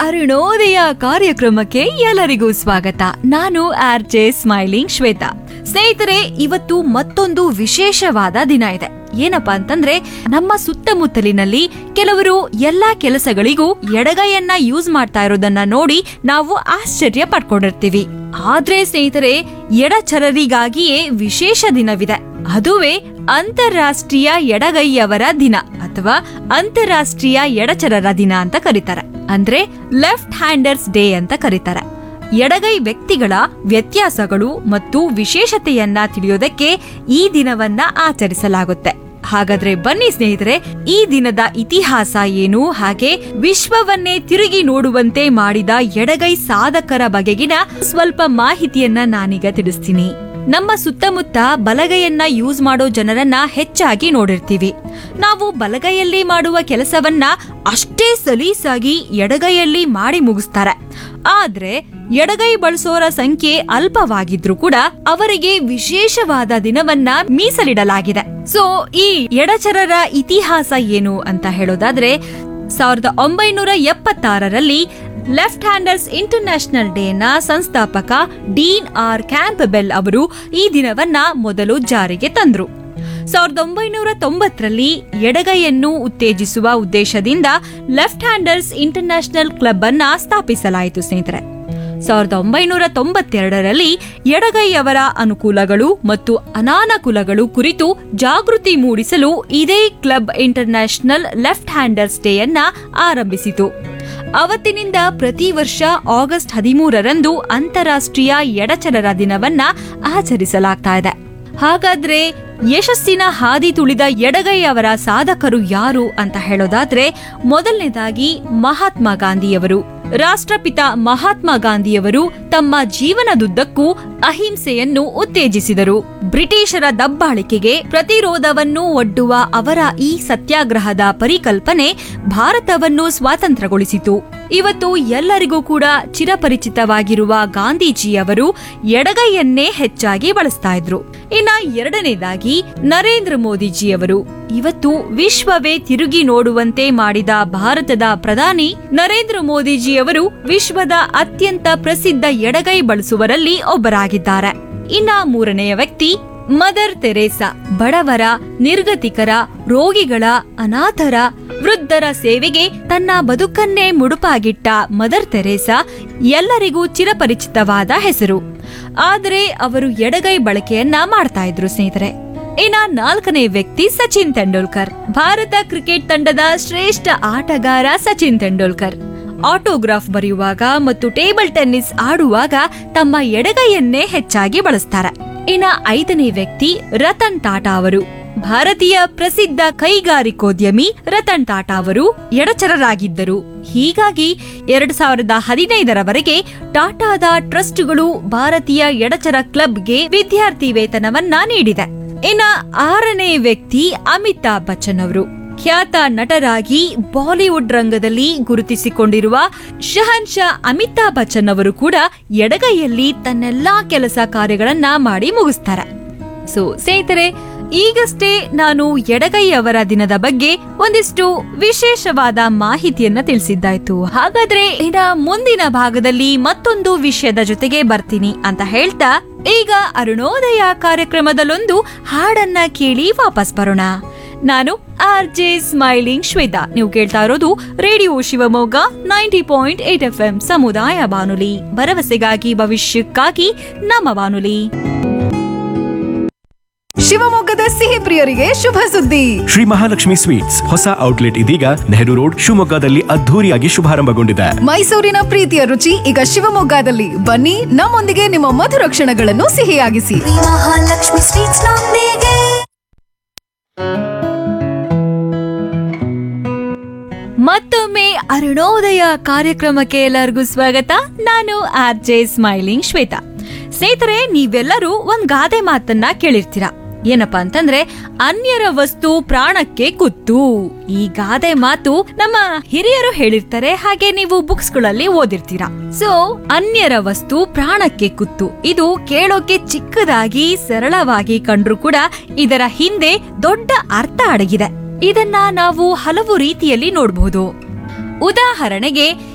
ಅರುಣೋದಯ ಕಾರ್ಯಕ್ರಮಕ್ಕೆ ಎಲ್ಲರಿಗೂ ಸ್ವಾಗತ ನಾನು ಆರ್ ಜೆ ಸ್ಮೈಲಿಂಗ್ ಶ್ವೇತಾ ಸ್ನೇಹಿತರೆ ಇವತ್ತು ಮತ್ತೊಂದು ವಿಶೇಷವಾದ ದಿನ ಇದೆ ಏನಪ್ಪಾ ಅಂತಂದ್ರೆ ನಮ್ಮ ಸುತ್ತಮುತ್ತಲಿನಲ್ಲಿ ಕೆಲವರು ಎಲ್ಲಾ ಕೆಲಸಗಳಿಗೂ ಎಡಗೈಯನ್ನ ಯೂಸ್ ಮಾಡ್ತಾ ಇರೋದನ್ನ ನೋಡಿ ನಾವು ಆಶ್ಚರ್ಯ ಪಡ್ಕೊಂಡಿರ್ತೀವಿ ಆದ್ರೆ ಸ್ನೇಹಿತರೆ ಎಡಚರರಿಗಾಗಿಯೇ ವಿಶೇಷ ದಿನವಿದೆ ಅದುವೇ ಅಂತಾರಾಷ್ಟ್ರೀಯ ಎಡಗೈಯವರ ದಿನ ಅಥವಾ ಅಂತಾರಾಷ್ಟ್ರೀಯ ಎಡಚರರ ದಿನ ಅಂತ ಕರೀತಾರೆ ಅಂದ್ರೆ ಲೆಫ್ಟ್ ಹ್ಯಾಂಡರ್ಸ್ ಡೇ ಅಂತ ಕರೀತಾರೆ ಎಡಗೈ ವ್ಯಕ್ತಿಗಳ ವ್ಯತ್ಯಾಸಗಳು ಮತ್ತು ವಿಶೇಷತೆಯನ್ನ ತಿಳಿಯೋದಕ್ಕೆ ಈ ದಿನವನ್ನ ಆಚರಿಸಲಾಗುತ್ತೆ ಹಾಗಾದ್ರೆ ಬನ್ನಿ ಸ್ನೇಹಿತರೆ ಈ ದಿನದ ಇತಿಹಾಸ ಏನು ಹಾಗೆ ವಿಶ್ವವನ್ನೇ ತಿರುಗಿ ನೋಡುವಂತೆ ಮಾಡಿದ ಎಡಗೈ ಸಾಧಕರ ಬಗೆಗಿನ ಸ್ವಲ್ಪ ಮಾಹಿತಿಯನ್ನ ನಾನೀಗ ತಿಳಿಸ್ತೀನಿ ನಮ್ಮ ಸುತ್ತಮುತ್ತ ಬಲಗೈಯನ್ನ ಯೂಸ್ ಮಾಡೋ ಜನರನ್ನ ಹೆಚ್ಚಾಗಿ ನೋಡಿರ್ತೀವಿ ನಾವು ಬಲಗೈಯಲ್ಲಿ ಮಾಡುವ ಕೆಲಸವನ್ನ ಅಷ್ಟೇ ಸಲೀಸಾಗಿ ಎಡಗೈಯಲ್ಲಿ ಮಾಡಿ ಮುಗಿಸ್ತಾರೆ ಆದ್ರೆ ಎಡಗೈ ಬಳಸೋರ ಸಂಖ್ಯೆ ಅಲ್ಪವಾಗಿದ್ರು ಕೂಡ ಅವರಿಗೆ ವಿಶೇಷವಾದ ದಿನವನ್ನ ಮೀಸಲಿಡಲಾಗಿದೆ ಸೊ ಈ ಎಡಚರರ ಇತಿಹಾಸ ಏನು ಅಂತ ಹೇಳೋದಾದ್ರೆ ಸಾವಿರದ ಒಂಬೈನೂರ ಎಪ್ಪತ್ತಾರರಲ್ಲಿ ಲೆಫ್ಟ್ ಹ್ಯಾಂಡರ್ಸ್ ಇಂಟರ್ನ್ಯಾಷನಲ್ ಡೇ ನ ಸಂಸ್ಥಾಪಕ ಡೀನ್ ಆರ್ ಕ್ಯಾಂಪಬೆಲ್ ಅವರು ಈ ದಿನವನ್ನ ಮೊದಲು ಜಾರಿಗೆ ತಂದ್ರು ಸಾವಿರದ ಒಂಬೈನೂರ ತೊಂಬತ್ತರಲ್ಲಿ ಎಡಗೈಯನ್ನು ಉತ್ತೇಜಿಸುವ ಉದ್ದೇಶದಿಂದ ಲೆಫ್ಟ್ ಹ್ಯಾಂಡರ್ಸ್ ಇಂಟರ್ನ್ಯಾಷನಲ್ ಕ್ಲಬ್ ಅನ್ನ ಸ್ಥಾಪಿಸಲಾಯಿತು ಸ್ನೇಹಿತರೆ ಸಾವಿರದ ಒಂಬೈನೂರ ತೊಂಬತ್ತೆರಡರಲ್ಲಿ ಎಡಗೈಯವರ ಅನುಕೂಲಗಳು ಮತ್ತು ಅನಾನುಕೂಲಗಳು ಕುರಿತು ಜಾಗೃತಿ ಮೂಡಿಸಲು ಇದೇ club international left handers day ಅನ್ನ ಆರಂಭಿಸಿತು ಅವತ್ತಿನಿಂದ ಪ್ರತಿ ವರ್ಷ ಆಗಸ್ಟ್ ಹದಿಮೂರರಂದು ಅಂತಾರಾಷ್ಟ್ರೀಯ ಎಡಚರರ ದಿನವನ್ನ ಆಚರಿಸಲಾಗ್ತಾ ಇದೆ ಹಾಗಾದ್ರೆ ಯಶಸ್ಸಿನ ಹಾದಿ ತುಳಿದ ಎಡಗೈಯವರ ಸಾಧಕರು ಯಾರು ಅಂತ ಹೇಳೋದಾದ್ರೆ ಮೊದಲನೇದಾಗಿ ಮಹಾತ್ಮ ಗಾಂಧಿಯವರು ರಾಷ್ಟ್ರಪಿತ ಮಹಾತ್ಮ ಗಾಂಧಿಯವರು ತಮ್ಮ ಜೀವನದುದ್ದಕ್ಕೂ ಅಹಿಂಸೆಯನ್ನು ಉತ್ತೇಜಿಸಿದರು ಬ್ರಿಟಿಷರ ದಬ್ಬಾಳಿಕೆಗೆ ಪ್ರತಿರೋಧವನ್ನು ಒಡ್ಡುವ ಅವರ ಈ ಸತ್ಯಾಗ್ರಹದ ಪರಿಕಲ್ಪನೆ ಭಾರತವನ್ನು ಸ್ವಾತಂತ್ರ್ಯಗೊಳಿಸಿತು ಇವತ್ತು ಎಲ್ಲರಿಗೂ ಕೂಡ ಚಿರಪರಿಚಿತವಾಗಿರುವ ಗಾಂಧೀಜಿಯವರು ಎಡಗೈಯನ್ನೇ ಹೆಚ್ಚಾಗಿ ಬಳಸ್ತಾ ಇದ್ರು ಇನ್ನ ಎರಡನೇದಾಗಿ ನರೇಂದ್ರ ಮೋದಿಜಿಯವರು ಇವತ್ತು ವಿಶ್ವವೇ ತಿರುಗಿ ನೋಡುವಂತೆ ಮಾಡಿದ ಭಾರತದ ಪ್ರಧಾನಿ ನರೇಂದ್ರ ಮೋದಿಜಿಯವರು ವಿಶ್ವದ ಅತ್ಯಂತ ಪ್ರಸಿದ್ಧ ಎಡಗೈ ಬಳಸುವರಲ್ಲಿ ಒಬ್ಬರಾಗಿದ್ದಾರೆ ಇನ್ನ ಮೂರನೆಯ ವ್ಯಕ್ತಿ ಮದರ್ ತೆರೇಸಾ ಬಡವರ ನಿರ್ಗತಿಕರ ರೋಗಿಗಳ ಅನಾಥರ ವೃದ್ಧರ ಸೇವೆಗೆ ತನ್ನ ಬದುಕನ್ನೇ ಮುಡುಪಾಗಿಟ್ಟ ಮದರ್ ತೆರೇಸಾ ಎಲ್ಲರಿಗೂ ಚಿರಪರಿಚಿತವಾದ ಹೆಸರು ಆದರೆ ಅವರು ಎಡಗೈ ಬಳಕೆಯನ್ನ ಮಾಡ್ತಾ ಇದ್ರು ಸ್ನೇಹಿತರೆ ಇನ್ನ ನಾಲ್ಕನೇ ವ್ಯಕ್ತಿ ಸಚಿನ್ ತೆಂಡೂಲ್ಕರ್ ಭಾರತ ಕ್ರಿಕೆಟ್ ತಂಡದ ಶ್ರೇಷ್ಠ ಆಟಗಾರ ಸಚಿನ್ ತೆಂಡೂಲ್ಕರ್ ಆಟೋಗ್ರಾಫ್ ಬರೆಯುವಾಗ ಮತ್ತು ಟೇಬಲ್ ಟೆನ್ನಿಸ್ ಆಡುವಾಗ ತಮ್ಮ ಎಡಗೈಯನ್ನೇ ಹೆಚ್ಚಾಗಿ ಬಳಸ್ತಾರೆ ಇನ್ನ ಐದನೇ ವ್ಯಕ್ತಿ ರತನ್ ಟಾಟಾ ಅವರು ಭಾರತೀಯ ಪ್ರಸಿದ್ಧ ಕೈಗಾರಿಕೋದ್ಯಮಿ ರತನ್ ಟಾಟಾ ಅವರು ಎಡಚರರಾಗಿದ್ದರು ಹೀಗಾಗಿ ಎರಡ್ ಸಾವಿರದ ಹದಿನೈದರವರೆಗೆ ಟಾಟಾದ ಟ್ರಸ್ಟ್ಗಳು ಭಾರತೀಯ ಎಡಚರ ಕ್ಲಬ್ಗೆ ವಿದ್ಯಾರ್ಥಿ ವೇತನವನ್ನ ನೀಡಿದೆ ಇನ್ನ ಆರನೇ ವ್ಯಕ್ತಿ ಅಮಿತಾಬ್ ಬಚ್ಚನ್ ಅವರು ಖ್ಯಾತ ನಟರಾಗಿ ಬಾಲಿವುಡ್ ರಂಗದಲ್ಲಿ ಗುರುತಿಸಿಕೊಂಡಿರುವ ಶಹನ್ಶಾ ಅಮಿತಾಬ್ ಬಚ್ಚನ್ ಅವರು ಕೂಡ ಎಡಗೈಯಲ್ಲಿ ತನ್ನೆಲ್ಲಾ ಕೆಲಸ ಕಾರ್ಯಗಳನ್ನ ಮಾಡಿ ಮುಗಿಸ್ತಾರೆ ಸೊ ಸ್ನೇಹಿತರೆ ಈಗಷ್ಟೇ ನಾನು ಎಡಗೈಯವರ ದಿನದ ಬಗ್ಗೆ ಒಂದಿಷ್ಟು ವಿಶೇಷವಾದ ಮಾಹಿತಿಯನ್ನ ತಿಳಿಸಿದ್ದಾಯ್ತು ಹಾಗಾದ್ರೆ ಇನ್ನ ಮುಂದಿನ ಭಾಗದಲ್ಲಿ ಮತ್ತೊಂದು ವಿಷಯದ ಜೊತೆಗೆ ಬರ್ತೀನಿ ಅಂತ ಹೇಳ್ತಾ ಈಗ ಅರುಣೋದಯ ಕಾರ್ಯಕ್ರಮದಲ್ಲೊಂದು ಹಾಡನ್ನ ಕೇಳಿ ವಾಪಸ್ ಬರೋಣ ನಾನು ಆರ್ ಜೆ ಸ್ಮೈಲಿಂಗ್ ಶ್ವೇತಾ ನೀವು ಕೇಳ್ತಾ ಇರೋದು radio Shivamogga ninety point eight F M ಸಮುದಾಯ ಬಾನುಲಿ ಭರವಸೆಗಾಗಿ ಭವಿಷ್ಯಕ್ಕಾಗಿ ನಮ್ಮ ಬಾನುಲಿ ಶಿವಮೊಗ್ಗದ ಸಿಹಿ ಪ್ರಿಯರಿಗೆ ಶುಭ ಸುದ್ದಿ ಶ್ರೀ ಮಹಾಲಕ್ಷ್ಮಿ ಸ್ವೀಟ್ಸ್ ಹೊಸ ಔಟ್ಲೆಟ್ ಇದೀಗ ನೆಹರು ರೋಡ್ ಶಿವಮೊಗ್ಗದಲ್ಲಿ ಅದ್ಧೂರಿಯಾಗಿ ಶುಭಾರಂಭಗೊಂಡಿದೆ ಮೈಸೂರಿನ ಪ್ರೀತಿಯ ರುಚಿ ಈಗ ಶಿವಮೊಗ್ಗದಲ್ಲಿ ಬನ್ನಿ ನಮ್ಮೊಂದಿಗೆ ನಿಮ್ಮ ಮಧುರ ಕ್ಷಣಗಳನ್ನು ಸಿಹಿಯಾಗಿಸಿ ಮಹಾಲಕ್ಷ್ಮಿ ಸ್ವೀಟ್ಸ್ ನೊಂದಿಗೆ ಮತ್ತೊಮ್ಮೆ ಅರುಣೋದಯ ಕಾರ್ಯಕ್ರಮಕ್ಕೆ ಎಲ್ಲರಿಗೂ ಸ್ವಾಗತ ನಾನು ಆರ್ ಜೆ ಸ್ಮೈಲಿಂಗ್ ಶ್ವೇತಾ ಸ್ನೇಹಿತರೆ ನೀವೆಲ್ಲರೂ ಒಂದ್ ಗಾದೆ ಮಾತನ್ನ ಕೇಳಿರ್ತೀರ ಏನಪ್ಪಾ ಅಂತಂದ್ರೆ ಅನ್ಯರ ವಸ್ತು ಪ್ರಾಣಕ್ಕೆ ಕುತ್ತು ಈ ಗಾದೆ ಮಾತು ನಮ್ಮ ಹಿರಿಯರು ಹೇಳಿರ್ತಾರೆ ಹಾಗೆ ನೀವು ಬುಕ್ಸ್ ಗಳಲ್ಲಿ ಓದಿರ್ತೀರಾ ಸೊ ಅನ್ಯರ ವಸ್ತು ಪ್ರಾಣಕ್ಕೆ ಕುತ್ತು ಇದು ಕೇಳೋಕೆ ಚಿಕ್ಕದಾಗಿ ಸರಳವಾಗಿ ಕಂಡ್ರು ಕೂಡ ಇದರ ಹಿಂದೆ ದೊಡ್ಡ ಅರ್ಥ ಅಡಗಿದೆ ಇದನ್ನ ನಾವು ಹಲವು ರೀತಿಯಲ್ಲಿ ನೋಡಬಹುದು ಉದಾಹರಣೆಗೆ